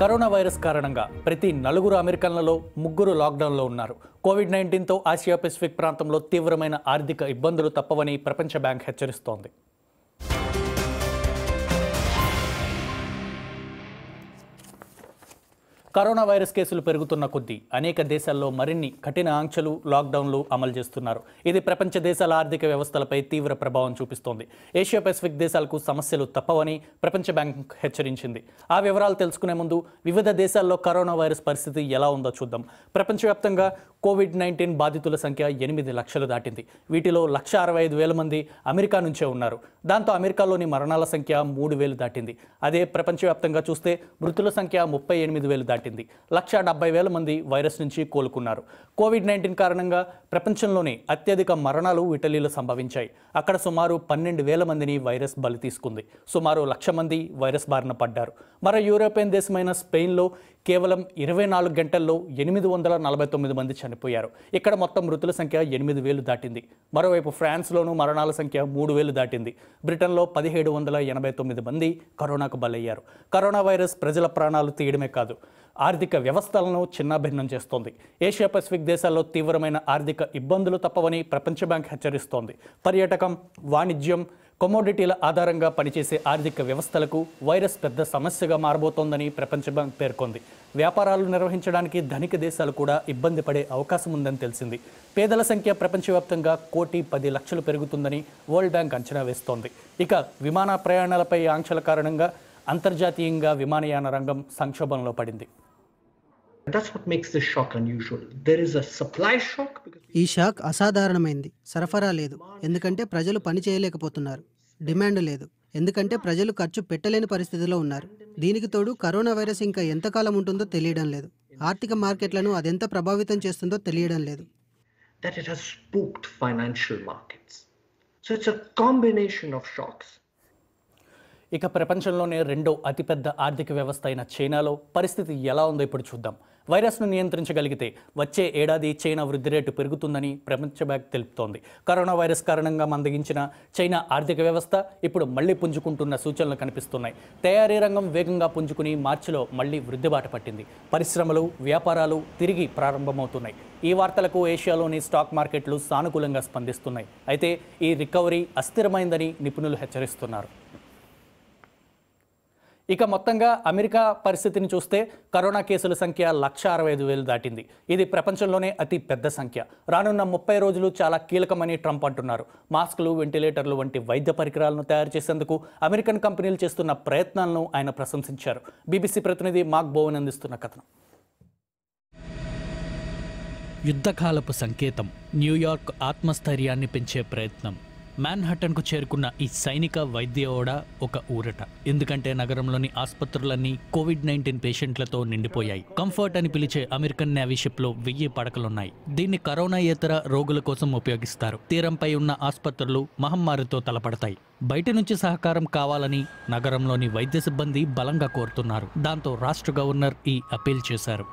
Corona virus కారణంగా ప్రతి నలుగురు అమెరికన్లలో ముగ్గురు లాక్డౌన్లో ఉన్నారు కోవిడ్ నైన్టీన్తో ఆసియా పెసిఫిక్ ప్రాంతంలో తీవ్రమైన ఆర్థిక ఇబ్బందులు తప్పవని ప్రపంచ బ్యాంక్ హెచ్చరిస్తోంది కరోనా వైరస్ కేసులు పెరుగుతున్న కొద్దీ అనేక దేశాల్లో మరిన్ని కఠిన ఆంక్షలు లాక్డౌన్లు అమలు చేస్తున్నారు ఇది ప్రపంచ దేశాల ఆర్థిక వ్యవస్థలపై తీవ్ర ప్రభావం చూపిస్తోంది ఏషియా పెసిఫిక్ దేశాలకు సమస్యలు తప్పవని ప్రపంచ బ్యాంక్ హెచ్చరించింది ఆ వివరాలు తెలుసుకునే ముందు వివిధ దేశాల్లో కరోనా వైరస్ పరిస్థితి ఎలా ఉందో చూద్దాం ప్రపంచవ్యాప్తంగా కోవిడ్ నైన్టీన్ బాధితుల సంఖ్య ఎనిమిది లక్షలు దాటింది వీటిలో లక్ష అరవై ఐదు వేల మంది అమెరికా నుంచే ఉన్నారు దాంతో అమెరికాలోని మరణాల సంఖ్య మూడు వేలు దాటింది అదే ప్రపంచవ్యాప్తంగా చూస్తే మృతుల సంఖ్య ముప్పై ఎనిమిది వేలు దాటింది లక్ష డెబ్బై వేల మంది వైరస్ నుంచి కోలుకున్నారు కోవిడ్ నైన్టీన్ కారణంగా ప్రపంచంలోనే అత్యధిక మరణాలు ఇటలీలో సంభవించాయి అక్కడ సుమారు పన్నెండు వేల మందిని వైరస్ బలి తీసుకుంది సుమారు లక్ష మంది వైరస్ బారిన పడ్డారు మరో యూరోపియన్ దేశమైన స్పెయిన్లో కేవలం ఇరవై నాలుగు గంటల్లో ఎనిమిది వందల నలభై తొమ్మిది మంది చనిపోయారు ఇక్కడ మొత్తం మృతుల సంఖ్య ఎనిమిది వేలు దాటింది మరోవైపు ఫ్రాన్స్లోనూ మరణాల సంఖ్య మూడు వేలు దాటింది బ్రిటన్లో పదిహేడు వందల ఎనభై తొమ్మిది మంది కరోనాకు బలయ్యారు కరోనా వైరస్ ప్రజల ప్రాణాలు తీయడమే కాదు ఆర్థిక వ్యవస్థలను చిన్నాభిన్నం చేస్తోంది ఏషియా పసిఫిక్ దేశాల్లో తీవ్రమైన ఆర్థిక ఇబ్బందులు తప్పవని ప్రపంచ బ్యాంక్ హెచ్చరిస్తోంది పర్యాటకం వాణిజ్యం కమోడిటీల ఆధారంగా పనిచేసే ఆర్థిక వ్యవస్థలకు వైరస్ పెద్ద సమస్యగా మారబోతోందని ప్రపంచ బ్యాంక్ పేర్కొంది వ్యాపారాలు నిర్వహించడానికి ధనిక దేశాలు కూడా ఇబ్బంది పడే అవకాశం ఉందని తెలిసింది పేదల సంఖ్య ప్రపంచవ్యాప్తంగా కోటి పది లక్షలు పెరుగుతుందని వరల్డ్ బ్యాంక్ అంచనా వేస్తోంది ఇక విమాన ప్రయాణాలపై ఆంక్షల కారణంగా అంతర్జాతీయంగా విమానయాన రంగం సంక్షోభంలో పడింది That's what makes this shock unusual. There is a supply shock because ఈ షాక్ అసాధారణమైంది సరఫరా లేదు ఎందుకంటే ప్రజలు పని చేయలేకపోతున్నారు డిమాండ్ లేదు ఎందుకంటే ప్రజలు ఖర్చు పెట్టలేని పరిస్థితిలో ఉన్నారు దీనికి తోడు కరోనా వైరస్ ఇంకా ఎంతకాలం ఉంటుందో తెలియడం లేదు ఆర్థిక మార్కెట్లను అదెంత ప్రభావితం చేస్తుందో తెలియడం లేదు that it has spooked financial markets. So it's a combination of shocks. ఇక ప్రపంచంలోనే రెండో అతిపెద్ద ఆర్థిక వ్యవస్థ అయిన చైనాలో పరిస్థితి ఎలా ఉందో ఇప్పుడు చూద్దాం వైరస్ను నియంత్రించగలిగితే వచ్చే ఏడాది చైనా వృద్ధి రేటు పెరుగుతుందని ప్రపంచ బ్యాంక్ తెలుపుతోంది కరోనా వైరస్ కారణంగా మందగించిన చైనా ఆర్థిక వ్యవస్థ ఇప్పుడు మళ్లీ పుంజుకుంటున్న సూచనలు కనిపిస్తున్నాయి తయారీ రంగం వేగంగా పుంజుకుని మార్చిలో మళ్లీ వృద్ధిబాట పట్టింది పరిశ్రమలు వ్యాపారాలు తిరిగి ప్రారంభమవుతున్నాయి ఈ వార్తలకు ఏషియాలోని స్టాక్ మార్కెట్లు సానుకూలంగా స్పందిస్తున్నాయి అయితే ఈ రికవరీ అస్థిరమైందని నిపుణులు హెచ్చరిస్తున్నారు ఇక మొత్తంగా అమెరికా పరిస్థితిని చూస్తే కరోనా కేసుల సంఖ్య లక్ష అరవై ఐదు వేలు దాటింది ఇది ప్రపంచంలోనే అతి పెద్ద సంఖ్య రానున్న ముప్పై రోజులు చాలా కీలకమని ట్రంప్ అంటున్నారు మాస్కులు వెంటిలేటర్లు వంటి వైద్య పరికరాలను తయారు చేసేందుకు అమెరికన్ కంపెనీలు చేస్తున్న ప్రయత్నాలను ఆయన ప్రశంసించారు బీబీసీ ప్రతినిధి మాక్ బోవెన్ అందిస్తున్న కథనం యుద్ధకాలపు సంకేతం న్యూయార్క్ ఆత్మస్థైర్యాన్ని పెంచే ప్రయత్నం మ్యాన్హట్టన్కు చేరుకున్న ఈ సైనిక వైద్య ఓడ ఒక ఊరట ఎందుకంటే నగరంలోని ఆసుపత్రులన్నీ కోవిడ్ నైన్టీన్ పేషెంట్లతో నిండిపోయాయి కంఫర్ట్ అని పిలిచే అమెరికన్ నేవీ షిప్లో వెయ్యి పడకలున్నాయి దీన్ని కరోనాయేతర రోగుల కోసం ఉపయోగిస్తారు తీరంపై ఉన్న ఆసుపత్రులు మహమ్మారితో తలపడతాయి బయట నుంచి సహకారం కావాలని నగరంలోని వైద్య సిబ్బంది బలంగా కోరుతున్నారు దాంతో రాష్ట్ర గవర్నర్ ఈ అప్పీల్ చేశారు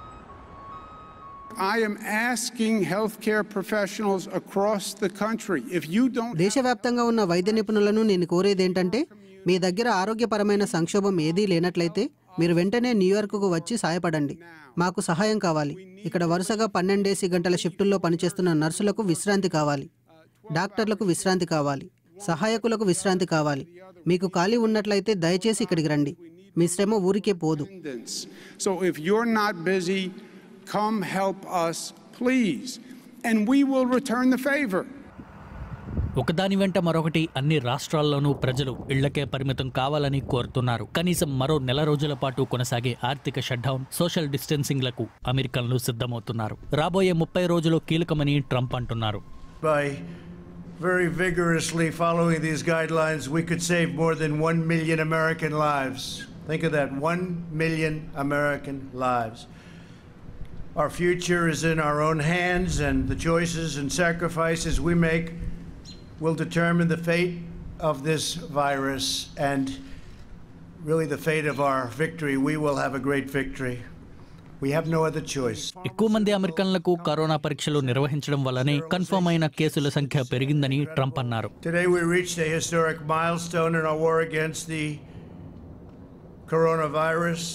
I am asking healthcare professionals across the country if you don't దేశవ్యాప్తంగా ఉన్న వైద్య నిపుణులను నేను కోరేది ఏంటంటే మీ దగ్గర ఆరోగ్యపరమైన సంక్షోభం ఏదీ లేనట్లయితే మీరు వెంటనే న్యూయార్క్కు వచ్చి సాయపడండి మాకు సహాయం కావాలి ఇక్కడ వరుసగా పన్నెండేసి గంటల షిఫ్టుల్లో పనిచేస్తున్న నర్సులకు విశ్రాంతి కావాలి డాక్టర్లకు విశ్రాంతి కావాలి సహాయకులకు విశ్రాంతి కావాలి మీకు ఖాళీ ఉన్నట్లయితే దయచేసి ఇక్కడికి రండి మీ శ్రమ ఊరికే పోదు attendance. So if you're not busy, come help us, please, and we will return the favor. ఒకదాని వెంట మరొకటి అన్ని రాష్ట్రాల్లోనూ ప్రజలు ఇళ్లకే పరిమితం కావాలని కోరుతున్నారు కనీసం మరో నెల రోజుల పాటు కొనసాగే ఆర్థిక షట్డౌన్ సోషల్ డిస్టెన్సింగ్లకు అమెరికన్లు సిద్ధమవుతున్నారు రాబోయే ముప్పై రోజులు కీలకమని ట్రంప్ అంటున్నారు By very vigorously following these guidelines, we could save more than 1 million American lives. Think of that 1 million American lives. Our future is in our own hands, and the choices and sacrifices we make will determine the fate of this virus and really the fate of our victory. We will have a great victory. We have no other choice. ఎక్కువ మంది అమెరికన్లకు corona పరీక్షలు నిర్వహించడం వల్లనే confirm అయిన కేసుల సంఖ్య పెరిగిందని Trump అన్నారు Today we reached a historic milestone in our war against the coronavirus.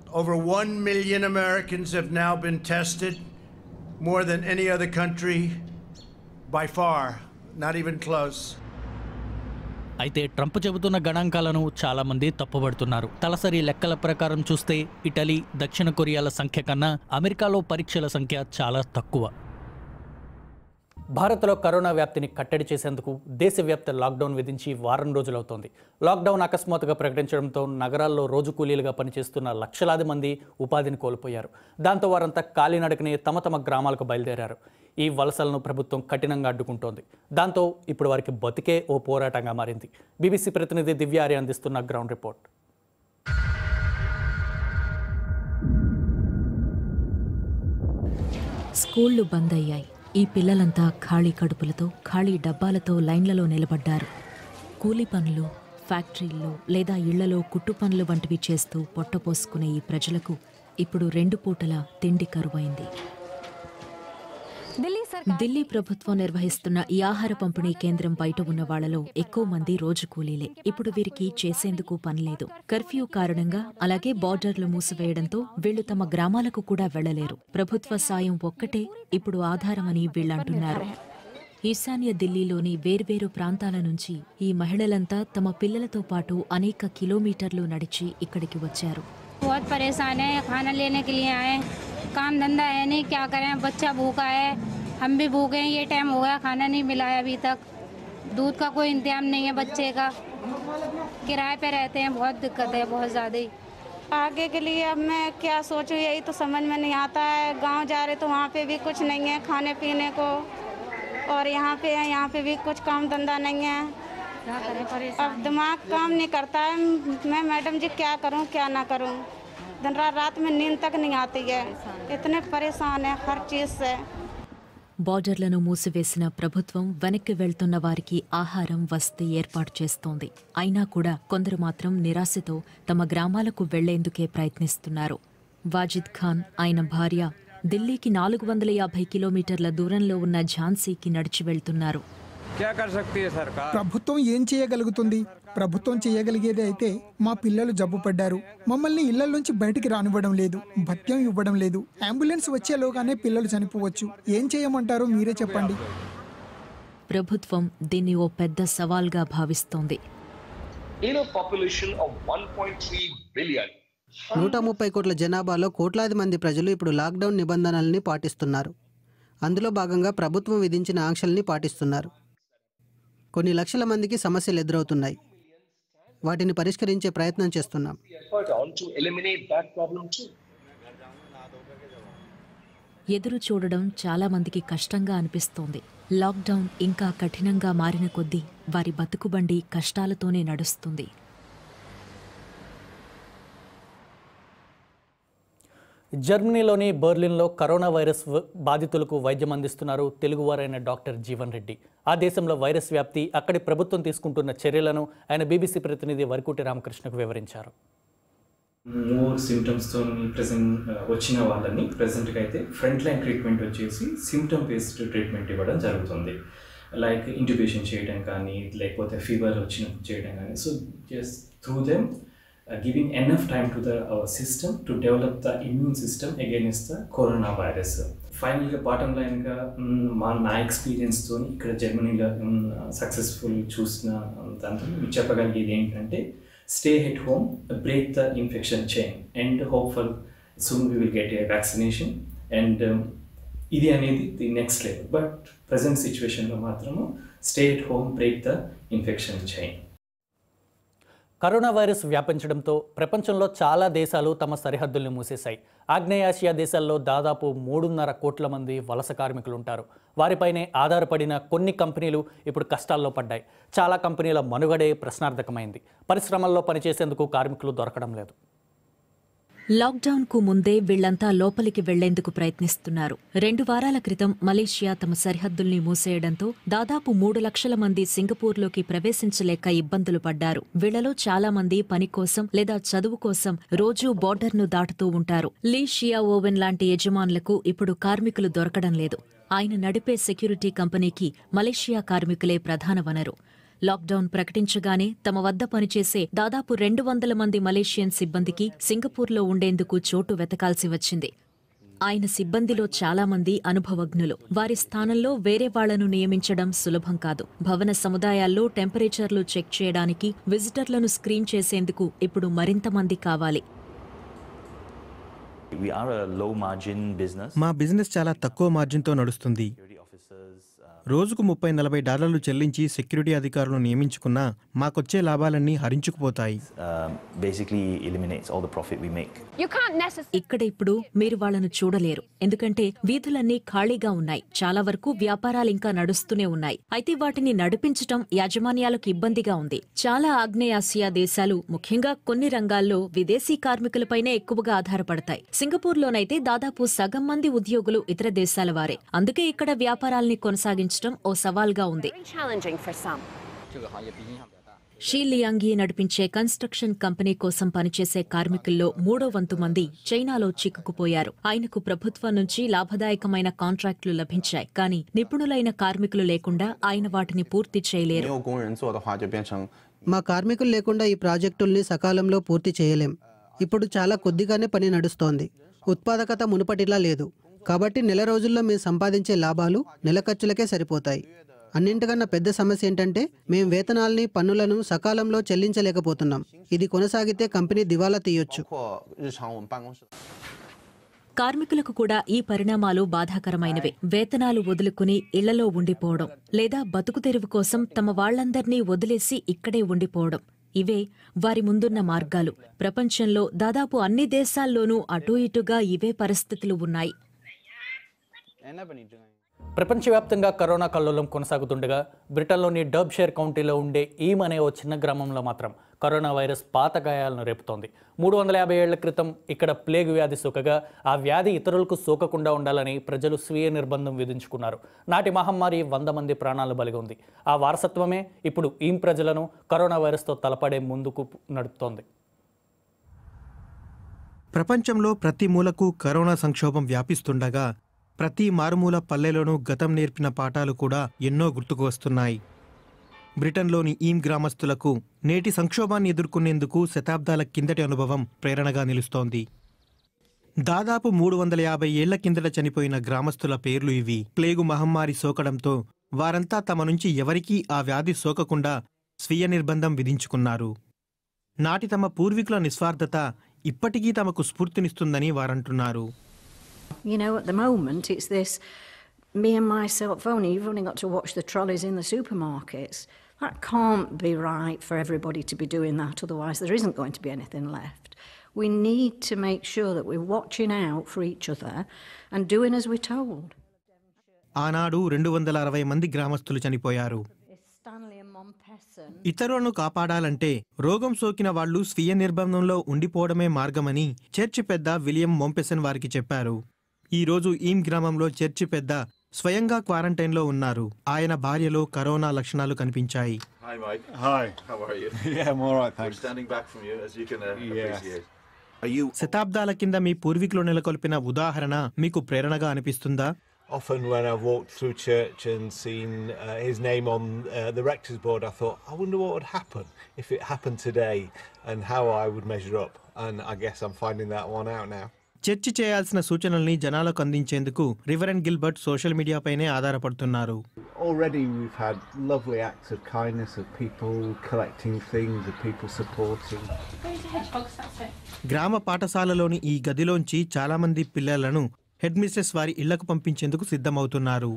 Over 1 million Americans have now been tested, more than any other country by far, not even close. అయితే Trump చెబుతున్న గణాంకాలను చాలామంది తప్పుపడుతున్నారు తలసరి లెక్కల ప్రకారం చూస్తే Italy దక్షిణ కొరియాల సంఖ్య కన్నా అమెరికాలో పరీక్షల సంఖ్య చాలా తక్కువ భారత్లో కరోనా వ్యాప్తిని కట్టడి చేసేందుకు దేశవ్యాప్త లాక్డౌన్ విధించి వారం రోజులవుతోంది లాక్డౌన్ అకస్మాత్తుగా ప్రకటించడంతో నగరాల్లో రోజు కూలీలుగా పనిచేస్తున్న లక్షలాది మంది ఉపాధిని కోల్పోయారు దాంతో వారంతా కాలినడకనే తమ తమ గ్రామాలకు బయలుదేరారు ఈ వలసలను ప్రభుత్వం కఠినంగా అడ్డుకుంటోంది దాంతో ఇప్పుడు వారికి బతికే ఓ పోరాటంగా మారింది బీబీసీ ప్రతినిధి దివ్యారి అందిస్తున్న గ్రౌండ్ రిపోర్ట్ స్కూళ్లు బంద్ అయ్యాయి ఈ పిల్లలంతా ఖాళీ కడుపులతో ఖాళీ డబ్బాలతో లైన్లలో నిలబడ్డారు కూలీ పనులు ఫ్యాక్టరీల్లో లేదా ఇళ్లలో కుట్టు పనులు వంటివి చేస్తూ పొట్టపోసుకునే ఈ ప్రజలకు ఇప్పుడు రెండు పూటల తిండి కరువైంది ఢిల్లీ ప్రభుత్వం నిర్వహిస్తున్న ఈ ఆహార పంపిణీ కేంద్రం బయట ఉన్న వాళ్లలో ఎక్కువ మంది రోజు కూలీలే ఇప్పుడు వీరికి చేసేందుకు పని లేదు కర్ఫ్యూ కారణంగా అలాగే బార్డర్లు మూసివేయడంతో వీళ్లు తమ గ్రామాలకు కూడా వెళ్లలేరు ప్రభుత్వ సాయం ఒక్కటే ఇప్పుడు ఆధారమని వీళ్లంటున్నారు ఈశాన్య ఢిల్లీలోని వేర్వేరు ప్రాంతాల నుంచి ఈ మహిళలంతా తమ పిల్లలతో పాటు అనేక కిలోమీటర్లు నడిచి ఇక్కడికి వచ్చారు बहुत परेशान है खाना लेने के लिए आए काम धंधा है नहीं क्या करें बच्चा भूखा है हम भी भूखे हैं ये टाइम हो गया खाना नहीं मिला है अभी तक दूध का कोई इंतजाम नहीं है बच्चे का किराए पे रहते हैं बहुत दिक्कत है बहुत ज़्यादा ही आगे के लिए अब मैं क्या सोचूं यही तो समझ में नहीं आता है गांव जा रहे तो वहाँ पे भी कुछ नहीं है खाने पीने को और यहाँ पे है यहाँ पे भी कुछ काम धंधा नहीं है क्या करें परेशान अब दिमाग काम नहीं करता है मैं मैडम जी क्या करूं क्या ना करूं दिन रात रात में नींद तक नहीं आती है इतने परेशान है हर चीज़ से బార్డర్లను మూసివేసిన ప్రభుత్వం వెనక్కి వెళ్తున్న వారికి ఆహారం వసతి ఏర్పాటు చేస్తోంది అయినా కూడా కొందరు మాత్రం నిరాశతో తమ గ్రామాలకు వెళ్లేందుకే ప్రయత్నిస్తున్నారు వాజిద్ ఖాన్ ఆయన భార్య ఢిల్లీకి నాలుగు వందల యాభై కిలోమీటర్ల దూరంలో ఉన్న ఝాన్సీకి నడిచి వెళ్తున్నారు क्या कर सकती है सरकार ప్రభుత్వం ఏం చేయగలుగుతుంది ప్రభుత్వం చేయగలిగేది అయితే మా పిల్లలు జబ్బు పడ్డారు మమ్మల్ని ఇళ్లలోంచి బయటికి రానివ్వడం లేదు భత్యం ఇవ్వడం లేదు అంబులెన్స్ వచ్చేలోగానే పిల్లలు చనిపోవచ్చు ఏం చేయమంటారో మీరే చెప్పండి ప్రభుత్వం దీన్ని ఓ పెద్ద సవాల్గా భావిస్తోంది In a population of 1.3 billion, నూట ముప్పై కోట్ల జనాభాలో కోట్లాది మంది ప్రజలు ఇప్పుడు లాక్డౌన్ నిబంధనల్ని పాటిస్తున్నారు అందులో భాగంగా ప్రభుత్వం విధించిన ఆంక్షల్ని పాటిస్తున్నారు కొన్ని లక్షల మందికి సమస్యలు ఎదురవుతున్నాయి వాటిని పరిష్కరించే ప్రయత్నం చేస్తున్నాం effort on to eliminate that problem too. ఎదురు చూడడం చాలా మందికి కష్టంగా అనిపిస్తోంది లాక్డౌన్ ఇంకా కఠినంగా మారిన కొద్దీ వారి బతుకుబండి కష్టాలతోనే నడుస్తుంది జర్మనీలోని బెర్లిన్లో కరోనా వైరస్ వ- బాధితులకు వైద్యం అందిస్తున్నారు తెలుగువారైన డాక్టర్ జీవన్ రెడ్డి ఆ దేశంలో వైరస్ వ్యాప్తి అక్కడి ప్రభుత్వం తీసుకుంటున్న చర్యలను ఆయన బీబీసీ ప్రతినిధి వరకుటి రామకృష్ణకు వివరించారు మోర్ సిమ్టమ్స్తో ప్రెసెంట్ వచ్చిన వాళ్ళని ప్రెసెంట్గా అయితే ఫ్రంట్ లైన్ ట్రీట్మెంట్ వచ్చేసి సిమ్టమ్ బేస్డ్ ట్రీట్మెంట్ ఇవ్వడం జరుగుతుంది లైక్ ఇంట్యుబేషన్ చేయడం కానీ లేకపోతే ఫీవర్ వచ్చినప్పుడు చేయడం కానీ so just through them giving enough time to the our system to develop the immune system against the corona virus ఫైనల్గా బాటమ్ లైన్గా మా నా ఎక్స్పీరియన్స్తో ఇక్కడ జర్మనీలో సక్సెస్ఫుల్ చూసిన దాంతో మీకు చెప్పగలిగేది ఏంటంటే stay at home, break the infection chain, and hopeful soon we will get a vaccination. And um, ఇది అనేది the next level but present సిచ్యువేషన్లో మాత్రము stay at home break the infection chain corona virus వ్యాపించడంతో ప్రపంచంలో చాలా దేశాలు తమ సరిహద్దుల్ని మూసేశాయి ఆగ్నేయాసియా దేశాల్లో దాదాపు మూడున్నర కోట్ల మంది వలస కార్మికులు ఉంటారు వారిపైనే ఆధారపడిన కొన్ని కంపెనీలు ఇప్పుడు కష్టాల్లో పడ్డాయి చాలా కంపెనీల మనుగడే ప్రశ్నార్థకమైంది పరిశ్రమల్లో పనిచేసేందుకు కార్మికులు దొరకడం లేదు లాక్డౌన్కు ముందే వీళ్లంతా లోపలికి వెళ్లేందుకు ప్రయత్నిస్తున్నారు రెండు వారాల క్రితం మలేషియా తమ సరిహద్దుల్ని మూసేయడంతో దాదాపు మూడు లక్షల మంది సింగపూర్లోకి ప్రవేశించలేక ఇబ్బందులు పడ్డారు వీళ్లలో చాలా మంది పని కోసం లేదా చదువు కోసం రోజూ బోర్డర్ను దాటుతూ ఉంటారు లీ షియా ఓవెన్ లాంటి యజమానులకు ఇప్పుడు కార్మికులు దొరకడం లేదు ఆయన నడిపే సెక్యూరిటీ కంపెనీకి మలేషియా కార్మికులే ప్రధాన వనరు లాక్డౌన్ ప్రకటించగానే తమ వద్ద పనిచేసే దాదాపు రెండు వందల మంది మలేషియన్ సిబ్బందికి సింగపూర్లో ఉండేందుకు చోటు వెతకాల్సి వచ్చింది ఆయన సిబ్బందిలో చాలా మంది అనుభవజ్ఞులు వారి స్థానంలో వేరే వాళ్లను నియమించడం సులభం కాదు భవన సముదాయాల్లో టెంపరేచర్లు చెక్ చేయడానికి విజిటర్లను స్క్రీన్ చేసేందుకు ఇప్పుడు మరింత మంది కావాలి We are a low margin business. మా బిజినెస్ చాలా తక్కువ మార్జిన్తో నడుస్తుంది రోజుకు ముప్పై నలభై డాలర్లు చెల్లించి సెక్యూరిటీ అధికారులను నియమించుకున్నా మాకొచ్చే లాభాలన్నీ హరించుకుపోతాయి Um, basically eliminates all the profit we make. ఇక్కడ ఇప్పుడు మీరు వాళ్ళను చూడలేరు ఎందుకంటే వీధులన్నీ ఖాళీగా ఉన్నాయి చాలా వరకు వ్యాపారాలు ఇంకా నడుస్తూనే ఉన్నాయి అయితే వాటిని నడిపించటం యాజమాన్యాలకు ఇబ్బందిగా ఉంది చాలా ఆగ్నేయాసియా దేశాలు ముఖ్యంగా కొన్ని రంగాల్లో విదేశీ కార్మికులపైనే ఎక్కువగా ఆధారపడతాయి సింగపూర్లోనైతే దాదాపు సగం మంది ఉద్యోగులు ఇతర దేశాల వారే అందుకే ఇక్కడ వ్యాపారాల్ని కొనసాగించడం ఓ సవాల్గా ఉంది challenging for some. షీ లియాంగి నడిపించే కన్స్ట్రక్షన్ కంపెనీ కోసం పనిచేసే కార్మికుల్లో మూడో వంతు మంది చైనాలో చిక్కుకుపోయారు ఆయనకు ప్రభుత్వం నుంచి లాభదాయకమైన కాంట్రాక్టులు లభించాయి కానీ నిపుణులైన కార్మికులు లేకుండా ఆయన వాటిని పూర్తి చేయలేరు 没有工人做的话，就变成 మా కార్మికులు లేకుండా ఈ ప్రాజెక్టుల్ని సకాలంలో పూర్తి చేయలేం ఇప్పుడు చాలా కొద్దిగానే పని నడుస్తోంది ఉత్పాదకత మునుపటిలా లేదు కాబట్టి నెల రోజుల్లో మేము సంపాదించే లాభాలు నెల ఖర్చులకే సరిపోతాయి అన్నింటికన్నా పెద్ద సమస్య ఏంటంటే మేము వేతనాల్ని పన్నులను సకాలంలో చెల్లించలేకపోతున్నాం ఇది కొనసాగితే కంపెనీ దివాలా తీయొచ్చు 包括日常我们办公室。 కార్మికులకు కూడా ఈ పరిణామాలు బాధాకరమైనవే వేతనాలు వదులుకుని ఇళ్లలో ఉండిపోవడం లేదా బతుకు తెరువు కోసం తమ వాళ్లందర్నీ వదిలేసి ఇక్కడే ఉండిపోవడం ఇవే వారి ముందున్న మార్గాలు ప్రపంచంలో దాదాపు అన్ని దేశాల్లోనూ అటూ ఇటుగా ఇవే పరిస్థితులు ఉన్నాయి 哎，那本你真爱。 ప్రపంచవ్యాప్తంగా కరోనా కల్లోలం కొనసాగుతుండగా బ్రిటన్లోని డబ్షైర్ కౌంటీలో ఉండే ఈమ్ అనే ఓ చిన్న గ్రామంలో మాత్రం కరోనా వైరస్ పాత గాయాలను రేపుతోంది మూడు వందల యాభై ఏళ్ల క్రితం ఇక్కడ ప్లేగ్ వ్యాధి సోకగా ఆ వ్యాధి ఇతరులకు సోకకుండా ఉండాలని ప్రజలు స్వీయ నిర్బంధం విధించుకున్నారు నాటి మహమ్మారి వంద మంది ప్రాణాలు బలిగొంది ఆ వారసత్వమే ఇప్పుడు ఈమ్ ప్రజలను కరోనా వైరస్తో తలపడే ముందుకు నడుపుతోంది ప్రపంచంలో ప్రతి మూలకు కరోనా సంక్షోభం వ్యాపిస్తుండగా ప్రతి మారుమూల పల్లెలోనూ గతం నేర్పిన పాఠాలు కూడా ఎన్నో గుర్తుకు వస్తున్నాయి బ్రిటన్లోని ఈమ్ గ్రామస్తులకు నేటి సంక్షోభాన్ని ఎదుర్కొనేందుకు శతాబ్దాల కిందటి అనుభవం ప్రేరణగా నిలుస్తోంది దాదాపు మూడు వందల యాభై ఏళ్ల కిందట చనిపోయిన గ్రామస్తుల పేర్లు ఇవి ప్లేగు మహమ్మారి సోకడంతో వారంతా తమ నుంచి ఎవరికీ ఆ వ్యాధి సోకకుండా స్వీయ నిర్బంధం విధించుకున్నారు నాటి తమ పూర్వీకుల నిస్వార్థత ఇప్పటికీ తమకు స్ఫూర్తినిస్తుందని వారంటున్నారు You know, at the moment, it's this me and myself only. You've only got to watch the trolleys in the supermarkets. That can't be right for everybody to be doing that, otherwise, there isn't going to be anything left. We need to make sure that we're watching out for each other and doing as we're told. ఆనాడు రెండు వందల అరవై మంది గ్రామస్తులు చనిపోయారు Stanley and Montpesson. ఇతరులను కాపాడాలంటే రోగం సోకిన వాళ్ళు స్వీయ నిర్బంధంలో ఉండిపోవడమే మార్గమని చర్చి పెద్ద విలియం మొంపెసన్ వారికి చెప్పారు ఈ రోజు ఈమ్ గ్రామంలో చర్చి పెద్ద స్వయంగా క్వారంటైన్లో ఉన్నారు ఆయన భార్యలో కరోనా లక్షణాలు కనిపించాయి Hi, Mike. Hi. How are you? Yeah, I'm all right, We're thanks. standing back from you, as you can uh, Yes. appreciate. Are you శతాబ్దాల కింద మీ పూర్వీకులు నెలకొల్పిన ఉదాహరణ మీకు ప్రేరణగా అనిపిస్తుందా Often when I've walked through church and seen uh, his name on uh, the rector's board, I thought, I wonder what would happen if it happened today and how I would measure up. And I guess I'm finding that one out now. చర్చి చేయాల్సిన సూచనల్ని జనాలకు అందించేందుకు reverend Gilbert social మీడియాపైనే ఆధారపడుతున్నారు Already we've had lovely acts of kindness of people collecting things, of people supporting. గ్రామ పాఠశాలలోని ఈ గదిలోంచి చాలామంది పిల్లలను హెడ్ మిస్ట్రెస్ వారి ఇళ్లకు పంపించేందుకు సిద్ధమవుతున్నారు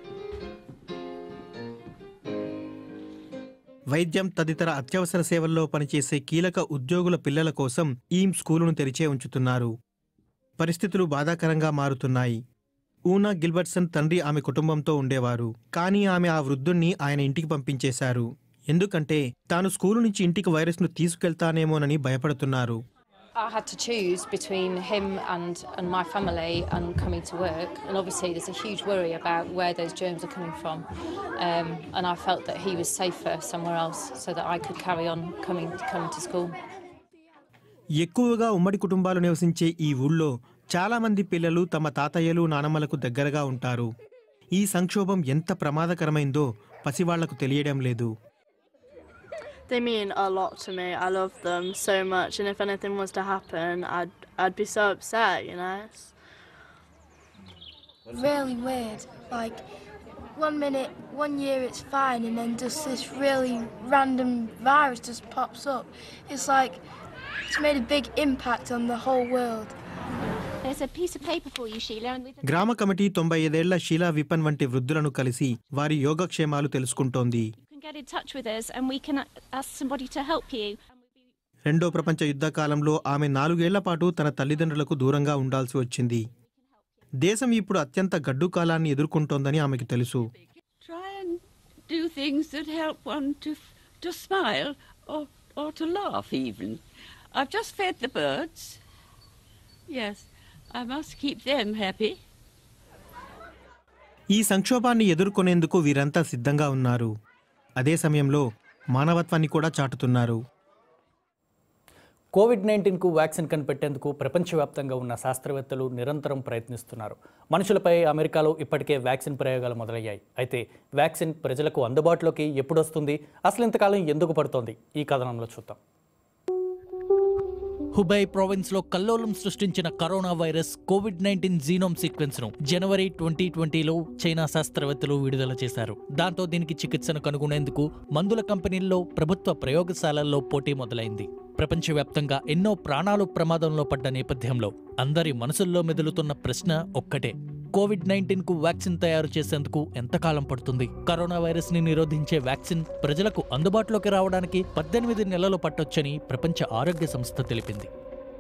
వైద్యం తదితర అత్యవసర సేవల్లో పనిచేసే కీలక ఉద్యోగుల పిల్లల కోసం ఈమ్ స్కూలును తెరిచే ఉంచుతున్నారు పరిస్థితులు బాధాకరంగా మారుతున్నాయి ఊనా గిల్బర్ట్సన్ తండ్రి ఆమె కుటుంబంతో ఉండేవారు కానీ ఆమె ఆ వృద్ధుణ్ణి ఆయన ఇంటికి పంపించేశారు ఎందుకంటే తాను స్కూలు నుంచి ఇంటికి వైరస్ను తీసుకెళ్తానేమోనని భయపడుతున్నారు I had to choose between him and, and my family and coming to work. And obviously, there's a huge worry about where those germs are coming from. Um, and I felt that he was safer somewhere else so that I could carry on coming, coming to school. ఎక్కువగా ఉమ్మడి కుటుంబాలు నివసించే ఈ ఊళ్ళో చాలా మంది పిల్లలు తమ తాతయ్యలు నానమ్మలకు దగ్గరగా ఉంటారు ఈ సంక్షోభం ఎంత ప్రమాదకరమైందో పసివాళ్లకు తెలియడం లేదు They mean a lot to me. I love them so much, and if anything was to happen, I'd I'd be so upset. You know. It's- really weird. Like, one minute, one year it's fine, and then just this really random virus just pops up. It's like it's made a big impact on the whole world. There's a piece of paper for you, Sheila, and with గ్రామ committee తొంభై ఐదేళ్ల Sheela weapon వంటి వృద్ధులను కలిసి వారి యోగక్షేమాలు తెలుసుకుంటోంది you can get in touch with us, and we can ask somebody to help you. రెండో ప్రపంచ యుద్ధ కాలంలో ఆమె నాలుగేళ్ల పాటు తన తల్లిదండ్రులకు దూరంగా ఉండాల్సి వచ్చింది దేశం ఇప్పుడు అత్యంత గడ్డు కాలాన్ని ఎదుర్కొంటోందని ఆమెకు తెలుసు Try and do things that help one to to smile or or to laugh even. I've just fed the birds. Yes, I must keep them happy. ఈ సంక్షోభాన్ని ఎదుర్కొనేందుకు వీరంతా సిద్ధంగా ఉన్నారు అదే సమయంలో మానవత్వాన్ని కూడా చాటుతున్నారు కోవిడ్ నైన్టీన్కు వ్యాక్సిన్ కనిపెట్టేందుకు ప్రపంచవ్యాప్తంగా ఉన్న శాస్త్రవేత్తలు నిరంతరం ప్రయత్నిస్తున్నారు మనుషులపై అమెరికాలో ఇప్పటికే వ్యాక్సిన్ ప్రయోగాలు మొదలయ్యాయి అయితే వ్యాక్సిన్ ప్రజలకు అందుబాటులోకి ఎప్పుడు వస్తుంది అసలు ఇంతకాలం ఎందుకు పడుతోంది ఈ కథనంలో చూద్దాం హుబై ప్రావిన్స్లో కల్లోలం సృష్టించిన corona virus covid nineteen genome sequence ను జనవరి ట్వంటీ ట్వంటీలో చైనా శాస్త్రవేత్తలు విడుదల చేశారు దాంతో దీనికి చికిత్సను కనుగొనేందుకు మందుల కంపెనీల్లో ప్రభుత్వ ప్రయోగశాలల్లో పోటీ మొదలైంది ప్రపంచవ్యాప్తంగా ఎన్నో ప్రాణాలు ప్రమాదంలో పడ్డ నేపథ్యంలో అందరి మనసుల్లో మెదులుతున్న ప్రశ్న ఒక్కటే కోవిడ్ నైన్టీన్ కు వ్యాక్సిన్ తయారు చేసేందుకు ఎంతకాలం పడుతుంది కరోనా వైరస్ ని నిరోధించే వ్యాక్సిన్ ప్రజలకు అందుబాటులోకి రావడానికి పద్దెనిమిది నెలలు పట్టొచ్చని ప్రపంచ ఆరోగ్య సంస్థ తెలిపింది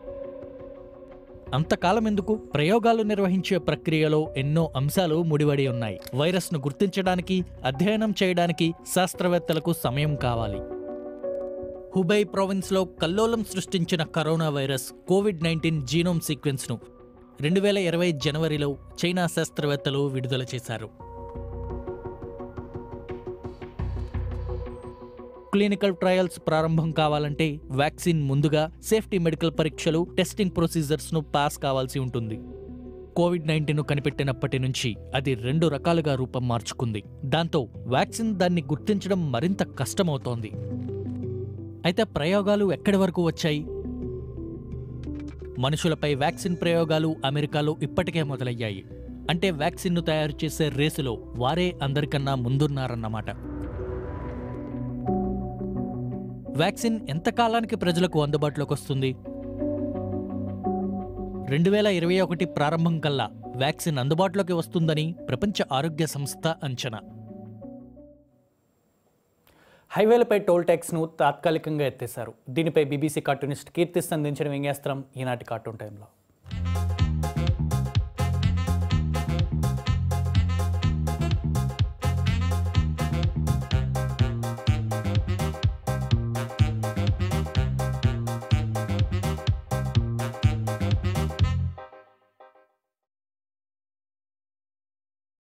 అంతకాలం ఎందుకు ప్రయోగాలు నిర్వహించే ప్రక్రియలో ఎన్నో అంశాలు ముడివడి ఉన్నాయి వైరస్ను గుర్తించడానికి అధ్యయనం చేయడానికి శాస్త్రవేత్తలకు సమయం కావాలి హుబై ప్రావిన్స్లో కల్లోలం సృష్టించిన corona virus covid nineteen genome సీక్వెన్స్ను రెండు వేల ఇరవై జనవరిలో చైనా శాస్త్రవేత్తలు విడుదల చేశారు క్లినికల్ ట్రయల్స్ ప్రారంభం కావాలంటే వ్యాక్సిన్ ముందుగా సేఫ్టీ మెడికల్ పరీక్షలు టెస్టింగ్ ప్రొసీజర్స్ను పాస్ కావాల్సి ఉంటుంది కోవిడ్ నైన్టీన్ కనిపెట్టినప్పటి నుంచి అది రెండు రకాలుగా రూపం మార్చుకుంది దాంతో వ్యాక్సిన్ దాన్ని గుర్తించడం మరింత కష్టమవుతోంది అయితే ప్రయోగాలు ఎక్కడి వరకు వచ్చాయి మనుషులపై వ్యాక్సిన్ ప్రయోగాలు అమెరికాలో ఇప్పటికే మొదలయ్యాయి అంటే వ్యాక్సిన్ను తయారు చేసే రేసులో వారే అందరికన్నా ముందున్నారన్నమాట వ్యాక్సిన్ ఎంతకాలానికి ప్రజలకు అందుబాటులోకి వస్తుంది రెండు వేల ఇరవై ఒకటి ప్రారంభం కల్లా వ్యాక్సిన్ అందుబాటులోకి వస్తుందని ప్రపంచ ఆరోగ్య సంస్థ అంచనా హైవేలపై టోల్ ట్యాక్స్ను తాత్కాలికంగా ఎత్తేశారు దీనిపై బీబీసీ కార్టూనిస్ట్ కీర్తి అందించిన వ్యంగ్యాస్త్రం ఈనాటి కార్టూన్ టైంలో